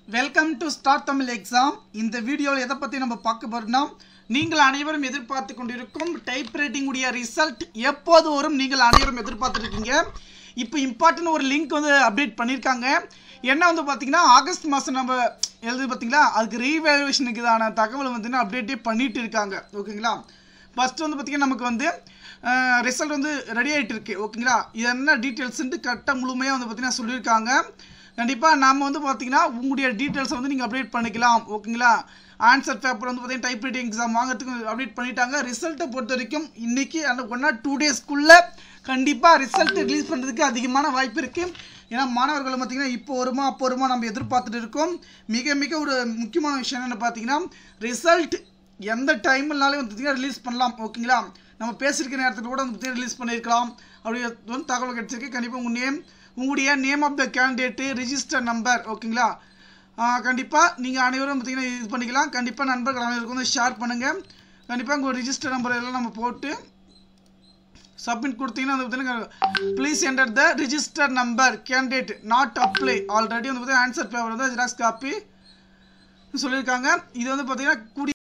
welcome to start Tamil exam இந்த வீடியோவில் எதை பற்றி நம்ம பார்க்க போறோம்னா நீங்கள் அனைவரும் எதிர்பார்த்து கொண்டிருக்கும் டைப் ரைட்டிங் உடைய ரிசல்ட் எப்போது வரும் நீங்கள் அனைவரும் எதிர்பார்த்துருக்கீங்க இப்போ இம்பார்ட்டன்ட் ஒரு லிங்க் வந்து அப்டேட் பண்ணியிருக்காங்க என்ன வந்து பார்த்தீங்கன்னா ஆகஸ்ட் மாதம் நம்ம எழுது பார்த்தீங்களா அதுக்கு ரீவேல்யூஷனுக்கு இதான தகவல் வந்து அப்டேட்டே பண்ணிட்டு இருக்காங்க ஓகேங்களா ஃபர்ஸ்ட் வந்து பார்த்தீங்கன்னா நமக்கு வந்து ரிசல்ட் வந்து ரெடி ஆகிட்டு இருக்கு ஓகேங்களா இது என்ன டீட்டெயில்ஸ்ன்ட்டு கரெக்டாக முழுமையாக வந்து பார்த்தீங்கன்னா சொல்லியிருக்காங்க கண்டிப்பாக நாம் வந்து பார்த்தீங்கன்னா உங்களுடைய டீட்டெயில்ஸை வந்து நீங்கள் அப்டேட் பண்ணிக்கலாம் ஓகேங்களா ஆன்சர் பேப்பர் வந்து பார்த்தீங்கன்னா டைப் ரைட்டிங் எக்ஸாம் வாங்குறதுக்கு அப்டேட் பண்ணிட்டாங்க ரிசல்ட்டை பொறுத்த வரைக்கும் இன்னைக்கு அந்த ஒன் ஆர் டூ டேஸ்க்குள்ளே கண்டிப்பாக ரிசல்ட் ரிலீஸ் பண்ணுறதுக்கு அதிகமான வாய்ப்பு இருக்குது ஏன்னா மாணவர்கள் பார்த்தீங்கன்னா இப்போ வருமா அப்போ வருமா நம்ம எதிர்பார்த்துட்டு இருக்கோம் மிக மிக ஒரு முக்கியமான விஷயம் என்னென்னு பார்த்தீங்கன்னா ரிசல்ட் எந்த டைம்னாலும் வந்து பார்த்தீங்கன்னா ரிலீஸ் பண்ணலாம் ஓகேங்களா நம்ம பேசியிருக்க நேரத்தில் கூட வந்து பார்த்தீங்கன்னா ரிலீஸ் பண்ணியிருக்கலாம் அப்படி வந்து தகவல் கிடைச்சிருக்கு கண்டிப்பாக உங்கள் நேம் உங்களுடைய name of the candidate register number ஓகேங்களா கண்டிப்பாக நீங்கள் அனைவரும் பார்த்தீங்கன்னா இது பண்ணிக்கலாம் கண்டிப்பாக நண்பர்கள் அனைவருக்கும் வந்து ஷேர் பண்ணுங்கள் கண்டிப்பாக உங்கள் ரிஜிஸ்டர் நம்பர் எல்லாம் நம்ம போட்டு சப்மிட் கொடுத்தீங்கன்னா வந்து பார்த்தீங்கன்னா please enter the register number candidate not apply already வந்து பார்த்தீங்கன்னா ஆன்சர் பேப்பர் வந்து ஜெராக்ஸ் காப்பி சொல்லியிருக்காங்க இது வந்து பார்த்தீங்கன்னா கூடிய